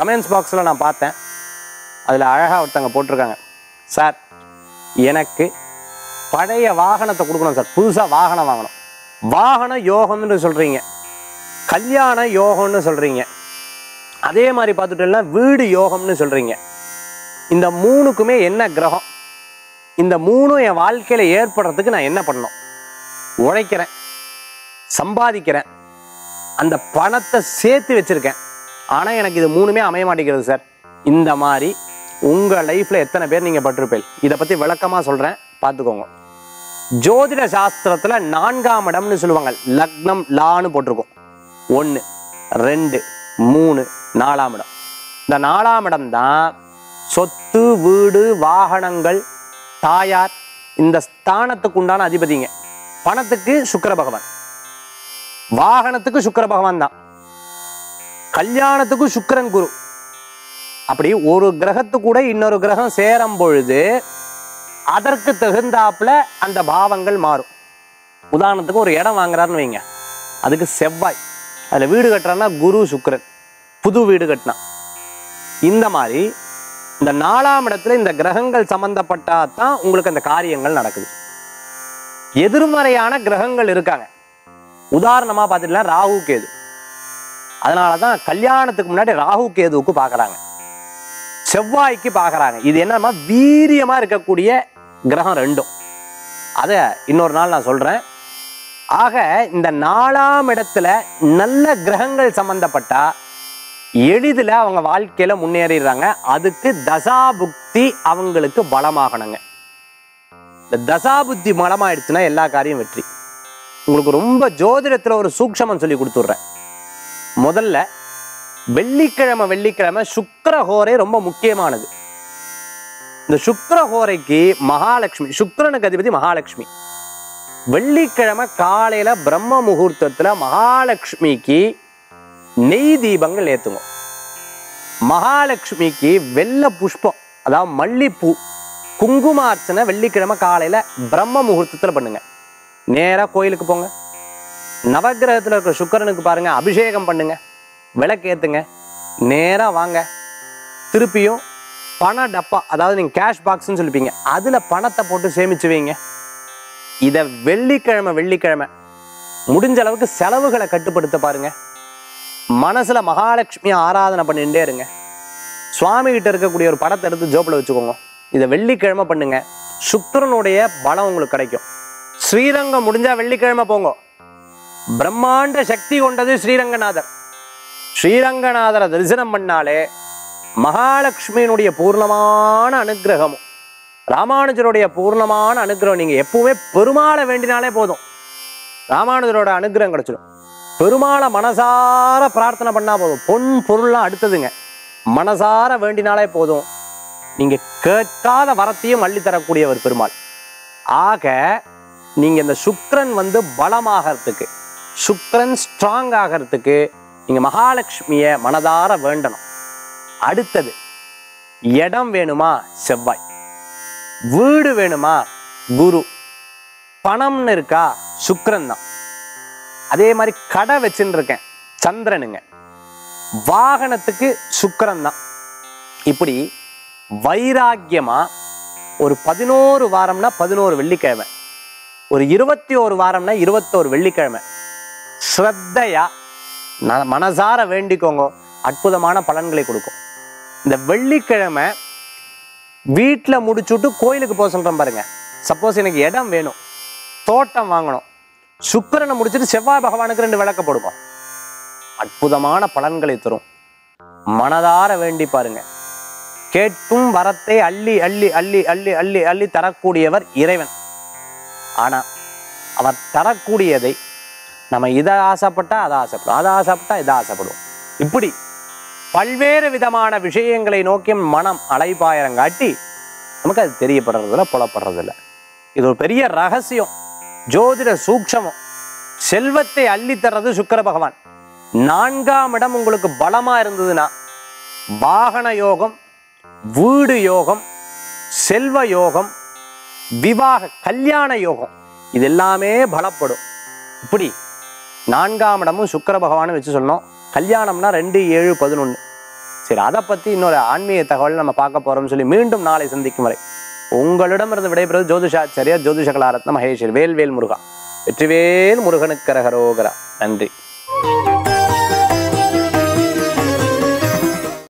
comments பாக்ஸில் நான் பார்த்தேன் அதில் அழகாக ஒருத்தங்க போட்டிருக்காங்க சார் எனக்கு பழைய வாகனத்தை கொடுக்கணும் சார் புதுசாக வாகனம் வாங்கணும் வாகன யோகம்னு சொல்கிறீங்க கல்யாண யோகம்னு சொல்கிறீங்க அதே மாதிரி பார்த்துட்டோம்னா வீடு யோகம்னு சொல்கிறீங்க இந்த மூணுக்குமே என்ன கிரகம் இந்த மூணும் என் வாழ்க்கையில் ஏற்படுறதுக்கு நான் என்ன பண்ணணும் உழைக்கிறேன் சம்பாதிக்கிறேன் அந்த பணத்தை சேர்த்து வச்சிருக்கேன் ஆனால் எனக்கு இது மூணுமே அமைய மாட்டேங்கிறது சார் இந்த மாதிரி உங்கள் லைஃப்பில் எத்தனை பேர் நீங்கள் பட்டிருப்பீள் இதை பற்றி விளக்கமாக சொல்கிறேன் பார்த்துக்கோங்க ஜோதிட சாஸ்திரத்தில் நான்காம் இடம்னு சொல்லுவாங்க லக்னம் லான்னு போட்டிருக்கோம் ஒன்று ரெண்டு மூணு நாலாம் இடம் இந்த நாலாம் இடம் தான் சொத்து வீடு வாகனங்கள் தாயார் இந்த ஸ்தானத்துக்கு உண்டான அதிபதிங்க பணத்துக்கு சுக்கிர பகவான் வாகனத்துக்கு சுக்கிர பகவான் தான் கல்யாணத்துக்கு சுக்கிரன் குரு அப்படி ஒரு கிரகத்து கூட இன்னொரு கிரகம் சேரும் பொழுது அதற்கு தகுந்தாப்புல அந்த பாவங்கள் மாறும் உதாரணத்துக்கு ஒரு இடம் வாங்குறாருன்னு வைங்க அதுக்கு செவ்வாய் அதில் வீடு கட்டுறான்னா குரு சுக்கிரன் புது வீடு கட்டினா இந்த மாதிரி இந்த நாலாம் இடத்துல இந்த கிரகங்கள் சம்பந்தப்பட்டா தான் உங்களுக்கு அந்த காரியங்கள் நடக்குது எதிர்மறையான கிரகங்கள் இருக்காங்க உதாரணமா பார்த்துட்டுலாம் ராகு கேது அதனால தான் கல்யாணத்துக்கு முன்னாடி ராகு கேதுவுக்கு பார்க்கறாங்க செவ்வாய்க்கு பார்க்கறாங்க இது என்னன்னா வீரியமா இருக்கக்கூடிய கிரகம் ரெண்டும் அதை இன்னொரு நாள் நான் சொல்றேன் ஆக இந்த நாலாம் இடத்துல நல்ல கிரகங்கள் சம்பந்தப்பட்டா எளிதில் அவங்க வாழ்க்கையில முன்னேறிடுறாங்க அதுக்கு தசாபுக்தி அவங்களுக்கு பலமாகணுங்க இந்த தசாபுத்தி பலமாயிடுச்சுன்னா எல்லா காரியம் வெற்றி உங்களுக்கு ரொம்ப ஜோதிடத்துல ஒரு சூக்ஷமம் சொல்லி கொடுத்துட்றேன் முதல்ல வெள்ளிக்கிழமை வெள்ளிக்கிழமை சுக்கிரஹோரை ரொம்ப முக்கியமானது இந்த சுக்கிரஹோரைக்கு மகாலட்சுமி சுக்கிரனுக்கு அதிபதி மகாலட்சுமி வெள்ளிக்கிழமை காலையில பிரம்ம முகூர்த்தத்துல மகாலட்சுமிக்கு நெய் தீபங்கள் ஏத்துங்க மகாலட்சுமிக்கு வெள்ளை புஷ்பம் அதாவது மல்லிப்பூ குங்குமார்ச்சனை வெள்ளிக்கிழமை காலையில பிரம்ம முகூர்த்தத்துல பண்ணுங்க நேரா கோயிலுக்கு போங்க நவக்கிரகத்துல இருக்கிற சுக்கிரனுக்கு பாருங்க அபிஷேகம் பண்ணுங்க விளக்கேத்துங்க நேரா வாங்க திருப்பியும் பண டப்பா அதாவது நீங்க கேஷ் பாக்ஸ்னு சொல்லிப்பீங்க அதுல பணத்தை போட்டு சேமிச்சு வைங்க இத வெள்ளிக்கிழமை வெள்ளிக்கிழமை முடிஞ்ச அளவுக்கு செலவுகளை கட்டுப்படுத்த பாருங்க மனசுல மகாலட்சுமி ஆராதனை பண்ணிட்டே இருங்க சுவாமி கிட்ட இருக்கக்கூடிய ஒரு படத்தை எடுத்து ஜோப்பில் வச்சுக்கோங்க இதை வெள்ளிக்கிழமை பண்ணுங்க சுக்கிரனுடைய பலம் உங்களுக்கு கிடைக்கும் ஸ்ரீரங்கம் முடிஞ்சா வெள்ளிக்கிழமை போங்க பிரம்மாண்ட சக்தி கொண்டது ஸ்ரீரங்கநாதர் ஸ்ரீரங்கநாதரை தரிசனம் பண்ணாலே மகாலட்சுமியினுடைய பூர்ணமான அனுக்கிரகமும் ராமானுஜருடைய பூர்ணமான அனுக்கிரகம் நீங்க எப்பவுமே பெருமாளை வேண்டினாலே போதும் ராமானுஜரோட அனுக்கிரகம் கிடைச்சிடும் பெருமாளை மனசார பிரார்த்தனை பண்ணா போதும் பொன் பொருள்லாம் அடுத்ததுங்க மனசார வேண்டினாலே போதும் நீங்க கேட்காத வரத்தையும் அள்ளி தரக்கூடியவர் பெருமாள் ஆக நீங்க இந்த சுக்கிரன் வந்து பலமாகறதுக்கு சுக்கிரன் ஸ்ட்ராங் ஆகிறதுக்கு நீங்க மகாலட்சுமிய மனதார வேண்டணும் அடுத்தது இடம் வேணுமா செவ்வாய் வீடு வேணுமா குரு பணம்னு இருக்கா சுக்கிரன் தான் அதே மாதிரி கடை வச்சுன்னு இருக்கேன் சந்திரனுங்க வாகனத்துக்கு சுக்கிரன் தான் இப்படி வைராக்கியமா ஒரு பதினோரு வாரம்னா பதினோரு வெள்ளிக்கிழமை ஒரு இருபத்தி ஒரு வாரம்னா இருபத்தோரு வெள்ளிக்கிழமை ஸ்ரத்தையா ந- மனசார வேண்டிக்கோங்க அற்புதமான பலன்களை கொடுக்கும் இந்த வெள்ளிக்கிழமை வீட்டில் முடிச்சுட்டு கோயிலுக்கு போக சொல்கிறேன் பாருங்க சப்போஸ் எனக்கு இடம் வேணும் தோட்டம் வாங்கணும் சுக்கிரனை முடிச்சுட்டு செவ்வாய் பகவானுக்கு ரெண்டு விளக்க போடுவோம் அற்புதமான பலன்களை தரும் மனதார வேண்டி பாருங்க கேட்கும் வரத்தை அள்ளி அள்ளி அள்ளி அள்ளி அள்ளி அள்ளி தரக்கூடியவர் இறைவன் ஆனா அவர் தரக்கூடியதை நம்ம இதை ஆசைப்பட்டா அதை ஆசைப்படுவோம் அதை ஆசைப்பட்டா இதை ஆசைப்படுவோம் இப்படி பல்வேறு விதமான விஷயங்களை நோக்கி மனம் அலைபாயரங்காட்டி நமக்கு அது தெரியப்படுறதில்ல புலப்படுறதில்ல இது ஒரு பெரிய ரகசியம் ஜோதிட சூக்ஷமம் செல்வத்தை அள்ளி தர்றது சுக்கிர பகவான் நான்காம் இடம் உங்களுக்கு பலமா இருந்ததுன்னா வாகன யோகம் வீடு யோகம் செல்வ யோகம் விவாக கல்யாண யோகம் இது எல்லாமே பலப்படும் இப்படி நான்காம் இடமும் சுக்கிர பகவானும் வச்சு சொன்னோம் கல்யாணம்னா ரெண்டு ஏழு பதினொன்று சரி அதை பற்றி இன்னொரு ஆன்மீக தகவல் நம்ம பார்க்க போகிறோம்னு சொல்லி மீண்டும் நாளை சந்திக்கும் வரை உங்களிடமிருந்து விடைபெறுவது ஜோதிஷாச்சாரியா ஜோதிஷ கலாரத்ன மகேஸ்வர் வேல்வேல் முருகா வெற்றிவேல் முருகனுக்கு கரகரோகரா நன்றி